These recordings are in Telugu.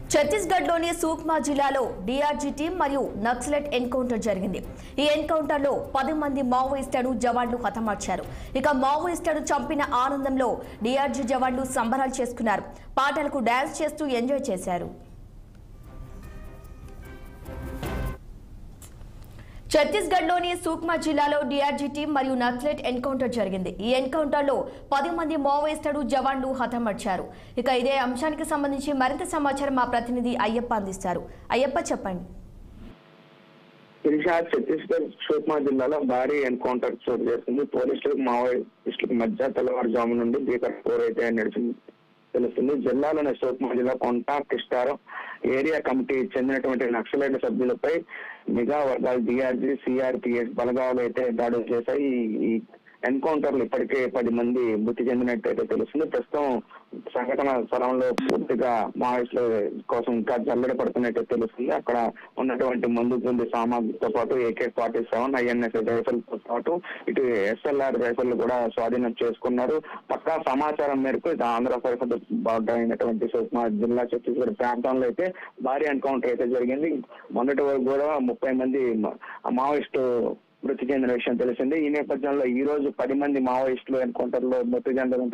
ఛత్తీస్గఢ్ లోని సూక్మా జిల్లాలో డిఆర్జీ టీం మరియు నక్సలెట్ ఎన్కౌంటర్ జరిగింది ఈ ఎన్కౌంటర్ లో పది మంది మావోయిస్టులను జవాన్లు హతమార్చారు ఇక మావోయిస్టులను చంపిన ఆనందంలో డిఆర్జీ జవాన్లు సంబరాలు చేసుకున్నారు పాటలకు డాన్స్ చేస్తూ ఎంజాయ్ చేశారు ఛత్తీస్గఢ్ లోని సూక్మా జిల్లాలో డిఆర్జీ టీం మరియు నక్సలెట్ ఎన్కౌంటర్ జరిగింది ఈ ఎన్కౌంటర్ లో పది మంది మావోయిస్టులు జవాన్లు హతమర్చారు ఇక ఇదే అంశానికి సంబంధించి మరింత సమాచారం మా ప్రతినిధి అయ్యప్ప అందిస్తారు అయ్యప్ప చెప్పండి ఇరిషా ఛత్తీస్గఢ్ సూక్మా జిల్లాలో భారీ ఎన్కౌంటర్ చోటు చేసుకుంది పోలీసులకు మావోయిస్టులకు మధ్య తెల్లవారుజాము నుండి భీకర పోరైతే నడిచింది తెలుస్తుంది జిల్లాలోని సూక్మా జిల్లా కొంట కిస్టారం ఏరియా కమిటీ చెందినటువంటి నక్సలైట్ సభ్యులపై నిఘా వర్గాలు డిఆర్జీ సిఆర్పిఎస్ బలగాలు అయితే దాడులు చేశాయి ఈ- ఈ ఎన్కౌంటర్లు ఇప్పటికే పది మంది మృతి చెందినట్టయితే తెలుస్తుంది ప్రస్తుతం సంఘటన స్థలంలో పూర్తిగా మావోయిస్టుల కోసం ఇంకా జల్లెడ పడుతున్నట్టు తెలుస్తుంది అక్కడ ఉన్నటువంటి మందుగుంది సామాగ్రితో పాటు A K forty seven I N S rifle తో పాటు ఇటు ఎస్ఎల్ఆర్ రైఫిల్ కూడా స్వాధీనం చేసుకున్నారు పక్కా సమాచారం మేరకు ఇది ఆంధ్ర సరిహద్దు బార్డర్ అయినటువంటి సుక్మా జిల్లా ఛత్తీస్గఢ్ ప్రాంతంలో అయితే భారీ ఎన్కౌంటర్ అయితే జరిగింది మొన్నటి వరకు కూడా ముప్పై మంది మా- మావోయిస్టు మృతి చెందిన విషయం తెలిసింది ఈ నేపథ్యంలో ఈ రోజు పది మంది మావోయిస్టులు ఎన్కౌంటర్ లో మృతి చెందడంతో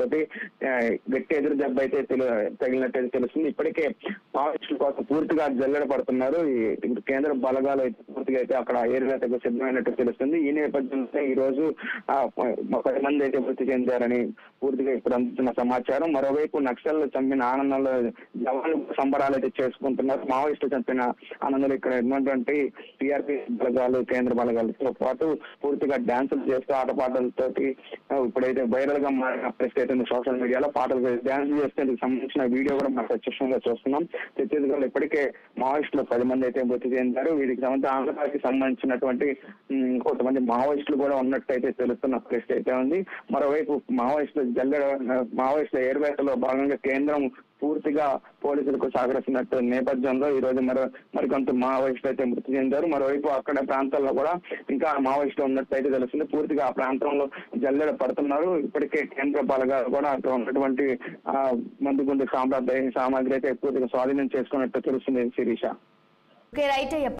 గట్టి ఎదురు దెబ్బ అయితే తెలు- తగిలినట్టయితే తెలుస్తుంది ఇప్పటికే మావోయిస్టుల కోసం పూర్తిగా జల్లెడ పడుతున్నారు ఈ ఇప్పుడు కేంద్ర బలగాలు అయితే పూర్తిగా అయితే అక్కడ ఏరియాలకు సిద్ధమైనట్టు తెలుస్తుంది ఈ నేపథ్యంలో ఈ రోజు ఆ, మ- పది మంది అయితే మృతి చెందారని పూర్తిగా ఇప్పుడు అందుతున్న సమాచారం మరోవైపు నక్సల్ చంపిన ఆనందంలో జవాన్లు సంబరాలు అయితే చేసుకుంటున్నారు మావోయిస్టులు చంపిన ఆనందంలో ఇక్కడ ఉన్నటువంటి టీఆర్పీ బలగాలు కేంద్ర బలగాలతో పాటు పూర్తిగా డాన్సులు చేస్తూ ఆటపాటలతోటి ఆ, ఇప్పుడైతే వైరల్ గా మారిన పరిస్థితి అయితే సోషల్ మీడియాలో పాటలు డాన్స్ చేస్తే దీనికి సంబంధించిన వీడియో కూడా మనం ప్రత్యక్షంగా చూస్తున్నాం ఛత్తీస్గఢ్ ఇప్పటికే మావోయిస్టులు పది మంది అయితే మృతి చెందారు వీరికి సంబంధించి ఆంధ్రప్రదేశ్ సంబంధించినటువంటి ఉమ్, కొంతమంది మావోయిస్టులు కూడా ఉన్నట్టయితే తెలుస్తున్న పరిస్థితి అయితే ఉంది మరోవైపు మావోయిస్టుల జల్లెడ మావోయిస్టుల ఏర్వేతలో భాగంగా కేంద్రం పూర్తిగా పోలీసులకు సహకరిస్తున్నట్టు నేపథ్యంలో ఈ రోజు మరో మరికొంత మావోయిస్టులు అయితే మృతి చెందారు మరోవైపు అక్కడ ప్రాంతాల్లో కూడా ఇంకా మావోయిస్టులు ఉన్నట్టయితే తెలుస్తుంది పూర్తిగా ఆ ప్రాంతంలో జల్లెడ పడుతున్నారు ఇప్పటికే కేంద్ర బలగాలు కూడా అక్కడ ఉన్నటువంటి ఆ మందుగుండు సామ్రాజ్య సామాగ్రి అయితే పూర్తిగా స్వాధీనం చేసుకున్నట్టు తెలుస్తుంది శిరీష ఓకే రైట్ అయ్యప్ప